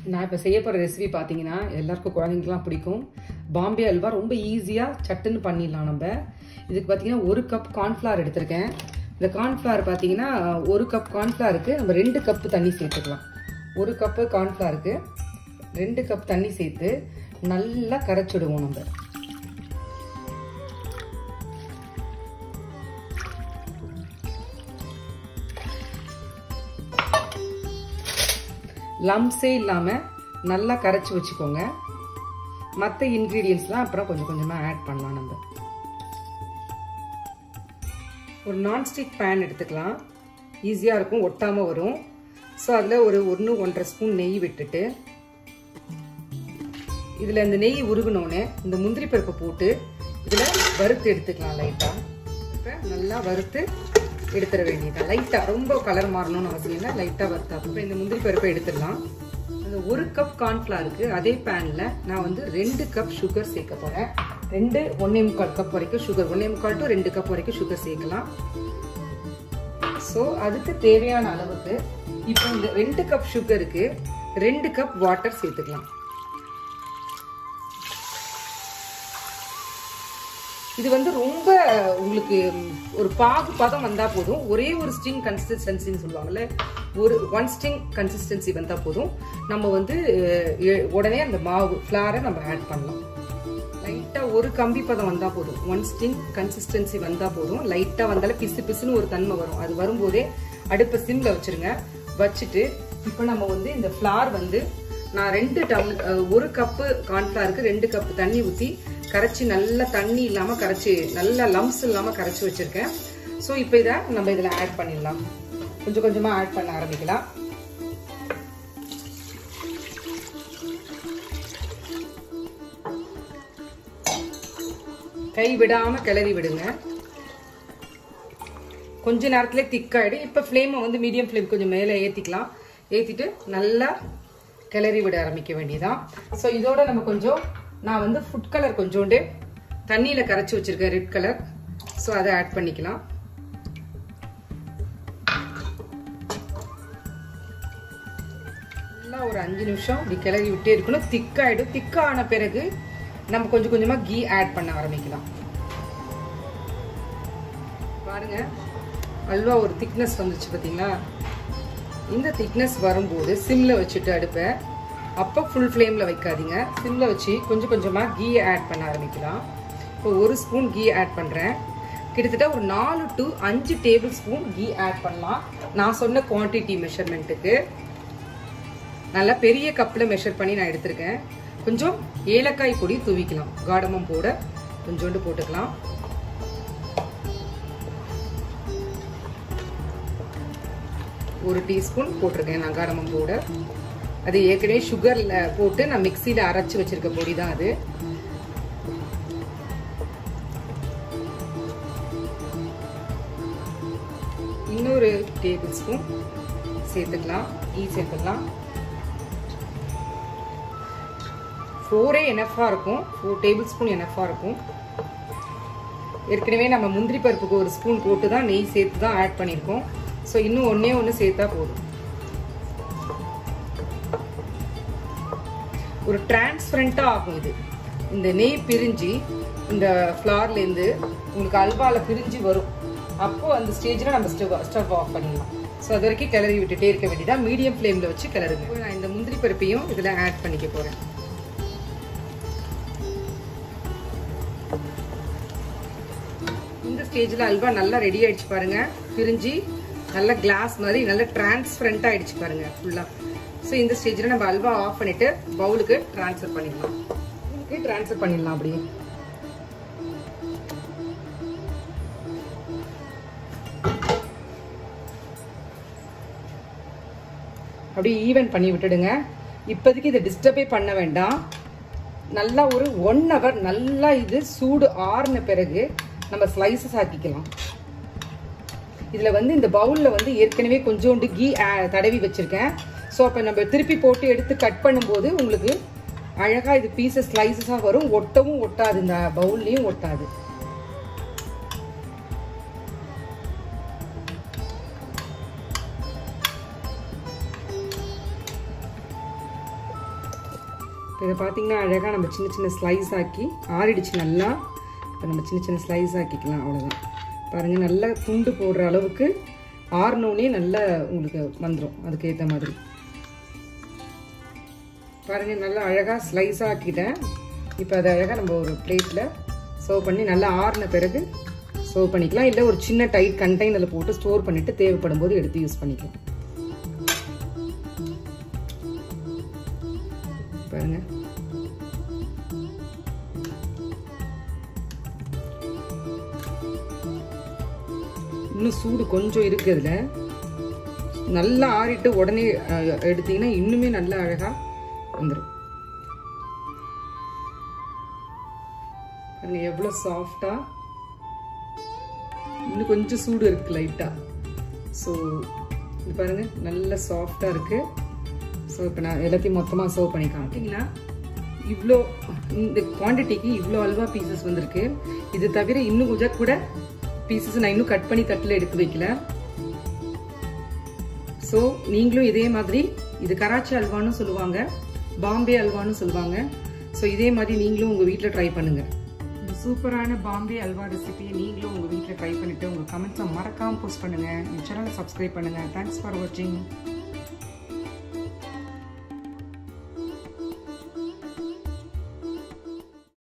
நான் இப்போ செய்ய போகிற ரெசிபி பார்த்தீங்கன்னா எல்லாருக்கும் குழந்தைங்களுக்குலாம் பிடிக்கும் பாம்பே அல்வா ரொம்ப ஈஸியாக சட்டுன்னு பண்ணிடலாம் நம்ம இதுக்கு பார்த்தீங்கன்னா ஒரு கப் கார்ன்ஃப்ளவர் எடுத்திருக்கேன் இந்த கார்ன்ஃப்ளவர் பார்த்தீங்கன்னா ஒரு கப் கார்ன்ஃப்ளவருக்கு நம்ம ரெண்டு கப்பு தண்ணி சேர்த்துக்கலாம் ஒரு கப்பு கார்ன்ஃப்ளவருக்கு ரெண்டு கப் தண்ணி சேர்த்து நல்லா கரைச்சிடுவோம் நம்ம லம்ஸே இல்லாமல் நல்லா கரைச்சி வச்சுக்கோங்க மற்ற இன்க்ரீடியன்ஸ்லாம் அப்புறம் கொஞ்சம் கொஞ்சமாக ஆட் பண்ணலாம் நம்ம ஒரு நான்ஸ்டிக் பேன் எடுத்துக்கலாம் ஈஸியாக இருக்கும் ஒட்டாமல் வரும் ஸோ அதில் ஒரு ஒன்று ஒன்றரை ஸ்பூன் நெய் விட்டுட்டு இதில் இந்த நெய் உருகினோடனே இந்த முந்திரி பருப்பை போட்டு இதில் வறுத்து எடுத்துக்கலாம் லைட்டாக இப்போ நல்லா வறுத்து எடுத்துட வேண்டியதான் லைட்டாக ரொம்ப கலர் மாறணும்னு அவசியம் இல்லை லைட்டாக வறுத்தா இப்போ இந்த முந்திரி பருப்பை எடுத்துடலாம் அந்த ஒரு கப் கார்ன்ஃப்ளவருக்கு அதே பேனில் நான் வந்து ரெண்டு கப் சுகர் சேர்க்க போகிறேன் ரெண்டு ஒன்றே முக்கால் கப் வரைக்கும் சுகர் ஒன்றே முக்கால் டு ரெண்டு கப் வரைக்கும் சுகர் சேர்க்கலாம் ஸோ அதுக்கு தேவையான அளவுக்கு இப்போ இந்த ரெண்டு கப் சுகருக்கு ரெண்டு கப் வாட்டர் சேர்த்துக்கலாம் இது வந்து ரொம்ப உங்களுக்கு ஒரு பாகு பதம் வந்தா போதும் ஒரே ஒரு ஸ்ட்ரிங் கன்சிஸ்டன்சின்னு சொல்லுவாங்கல்ல ஒரு ஒன் ஸ்ட்ரிங் கன்சிஸ்டன்சி வந்தா போதும் நம்ம வந்து உடனே அந்த மாவு ஃப்ளாரை நம்ம ஆட் பண்ணலாம் லைட்டா ஒரு கம்பி பதம் வந்தா போதும் ஒன் ஸ்ட்ரிங் கன்சிஸ்டன்சி வந்தா போதும் லைட்டா வந்தாலே பிசு பிசுன்னு ஒரு தன்மை வரும் அது வரும்போதே அடுப்பை சிம்ல வச்சிருங்க வச்சுட்டு இப்போ நம்ம வந்து இந்த ஃப்ளார் வந்து நான் ரெண்டு டம் ஒரு கப்பு கார்ன்ஃப்ளவருக்கு ரெண்டு கப்பு தண்ணி ஊற்றி கரைச்சி நல்லா தண்ணி இல்லாமல் கரைச்சி நல்லா லம்ஸ் இல்லாமல் கரைச்சி வச்சுருக்கேன் ஸோ இப்போ இதை நம்ம இதில் ஆட் பண்ணிடலாம் கொஞ்சம் கொஞ்சமாக ஆட் பண்ண ஆரம்பிக்கலாம் கை விடாமல் கிளறி விடுங்க கொஞ்ச நேரத்துல திக்காயிடும் இப்போ ஃப்ளேமை வந்து மீடியம் ஃப்ளேம் கொஞ்சம் மேலே ஏற்றிக்கலாம் ஏற்றிட்டு நல்லா கிளறி விட ஆரம்பிக்க வேண்டியதான் ஸோ இதோட நம்ம கொஞ்சம் நான் வந்து ஃபுட் கலர் கொஞ்சோண்டு தண்ணியில் கரைச்சி வச்சிருக்கேன் ரெட் கலர் ஸோ அதை ஆட் பண்ணிக்கலாம் நல்லா ஒரு அஞ்சு நிமிஷம் இப்படி கிளறி விட்டே இருக்கணும் திக்காயிடும் திக்கான பிறகு நம்ம கொஞ்சம் கொஞ்சமாக கீ ஆட் பண்ண ஆரம்பிக்கலாம் பாருங்க அல்வா ஒரு திக்னஸ் வந்துச்சு பார்த்தீங்களா இந்த திக்னஸ் வரும்போது சிம்மில் வச்சுட்டு அடுப்பை அப்போ ஃபுல் ஃப்ளேமில் வைக்காதீங்க சிம்மில் வச்சு கொஞ்சம் கொஞ்சமாக கீ ஆட் பண்ண ஆரம்பிக்கலாம் இப்போ ஒரு ஸ்பூன் கீ ஆட் பண்ணுறேன் கிட்டத்தட்ட ஒரு நாலு டு அஞ்சு டேபிள் ஸ்பூன் கீ ஆட் பண்ணலாம் நான் சொன்ன குவான்டிட்டி மெஷர்மெண்ட்டுக்கு நல்லா பெரிய கப்பில் மெஷர் பண்ணி நான் எடுத்திருக்கேன் கொஞ்சம் ஏலக்காய் பொடி தூவிக்கலாம் காடமம் போட கொஞ்சோண்டு போட்டுக்கலாம் ஒரு டீஸ்பூன் போட்டிருக்கேன் நான் காரமம் போட அது ஏற்கனவே சுகரில் போட்டு நான் மிக்சியில் அரைச்சி வச்சிருக்க பொடி தான் அது இன்னொரு டேபிள் ஸ்பூன் சேர்த்துக்கலாம் ஈ சேர்த்துக்கலாம் ஃபோரே எனஃபாக இருக்கும் ஃபோர் டேபிள் ஸ்பூன் எனஃபாக இருக்கும் ஏற்கனவே நம்ம முந்திரி பருப்புக்கு ஒரு ஸ்பூன் போட்டு தான் நெய் சேர்த்து தான் ஆட் பண்ணியிருக்கோம் ஸோ இன்னும் ஒன்றே ஒன்று சேர்த்தா போதும் ஒரு டிரான்ஸ்பரண்ட்டாக ஆகும் இது இந்த நெய் பிரிஞ்சு இந்த ஃப்ளார்லேருந்து உங்களுக்கு அல்வாவில் பிரிஞ்சு வரும் அப்போ அந்த ஸ்டேஜில் நம்ம ஸ்டவ் ஸ்டவ் ஆஃப் பண்ணிடலாம் ஸோ அது வரைக்கும் கிளறி விட்டுட்டே இருக்க வேண்டியதான் மீடியம் ஃப்ளேமில் வச்சு கிளறுங்க நான் இந்த முந்திரி பருப்பையும் இதில் ஆட் பண்ணிக்க போகிறேன் இந்த ஸ்டேஜில் அல்வா நல்லா ரெடி ஆயிடுச்சு பாருங்க பிரிஞ்சு நல்ல கிளாஸ் மாதிரி நல்ல டிரான்ஸ்பரண்ட் ஆயிடுச்சு பாருங்க ஃபுல்லாக ஸோ இந்த ஸ்டேஜில் நம்ம அல்வா ஆஃப் பண்ணிட்டு பவுலுக்கு ட்ரான்ஸ்ஃபர் பண்ணிடலாம் ட்ரான்ஸ்ஃபர் பண்ணிடலாம் அப்படியே அப்படியே ஈவன் பண்ணி விட்டுடுங்க இப்போதைக்கு இதை டிஸ்டர்பே பண்ண வேண்டாம் நல்லா ஒரு ஒன் ஹவர் நல்லா இது சூடு ஆறின பிறகு நம்ம ஸ்லைசஸ் ஆக்கிக்கலாம் இதில் வந்து இந்த பவுலில் வந்து ஏற்கனவே கொஞ்சோண்டு கீ தடவி வச்சுருக்கேன் ஸோ அப்போ நம்ம திருப்பி போட்டு எடுத்து கட் பண்ணும்போது உங்களுக்கு அழகாக இது பீசஸ் ஸ்லைசஸாக வரும் ஒட்டவும் ஒட்டாது இந்த பவுல்லையும் ஒட்டாது இதை பார்த்தீங்கன்னா அழகாக நம்ம சின்ன சின்ன ஸ்லைஸ் ஆக்கி ஆறிடுச்சு நல்லா இப்போ நம்ம சின்ன சின்ன ஸ்லைஸ் ஆக்கிக்கலாம் அவ்வளோதான் பாருங்கள் நல்லா துண்டு போடுற அளவுக்கு ஆறினோடனே நல்லா உங்களுக்கு வந்துடும் அதுக்கு ஏற்ற மாதிரி பாருங்கள் நல்லா அழகாக ஸ்லைஸாக ஆக்கிட்டேன் இப்போ அதை அழகாக நம்ம ஒரு பிளேட்டில் சர்வ் பண்ணி நல்லா ஆறின பிறகு சர்வ் பண்ணிக்கலாம் இல்லை ஒரு சின்ன டைட் கண்டெய்னரில் போட்டு ஸ்டோர் பண்ணிவிட்டு தேவைப்படும் போது எடுத்து யூஸ் பண்ணிக்கலாம் பாருங்க இன்னும் சூடு கொஞ்சம் இருக்கு அதுல நல்லா ஆறிட்டு உடனே அஹ், எடுத்தீங்கன்னா இன்னுமே நல்லா அழகா வந்துடும் பாருங்க எவ்வளோ சாஃப்டா இன்னும் கொஞ்சம் சூடு இருக்கு லைட்டா ஸோ இது பாருங்க நல்ல சாஃப்டா இருக்கு ஸோ இப்போ நான் எல்லாத்தையும் மொத்தமாக சர்வ் பண்ணி காமிட்டிங்களா இவ்வளோ இந்த குவான்டிட்டிக்கு இவ்வளோ அல்வா பீசஸ் வந்திருக்கு இது தவிர இன்னும் கொஞ்சம் கூட பீசஸ் நான் இன்னும் கட் பண்ணி தட்டில் எடுத்து வைக்கல ஸோ நீங்களும் இதே மாதிரி இது கராச்சி அல்வான்னு சொல்லுவாங்க பாம்பே அல்வான்னு சொல்லுவாங்க ஸோ இதே மாதிரி நீங்களும் உங்கள் வீட்டில் ட்ரை பண்ணுங்க இந்த சூப்பரான பாம்பே அல்வா ரெசிபியை நீங்களும் உங்கள் வீட்டில் ட்ரை பண்ணிட்டு உங்கள் கமெண்ட்ஸை மறக்காமல் போஸ்ட் பண்ணுங்க என் சேனலை சப்ஸ்கிரைப் பண்ணுங்க தேங்க்ஸ் ஃபார் வாட்சிங்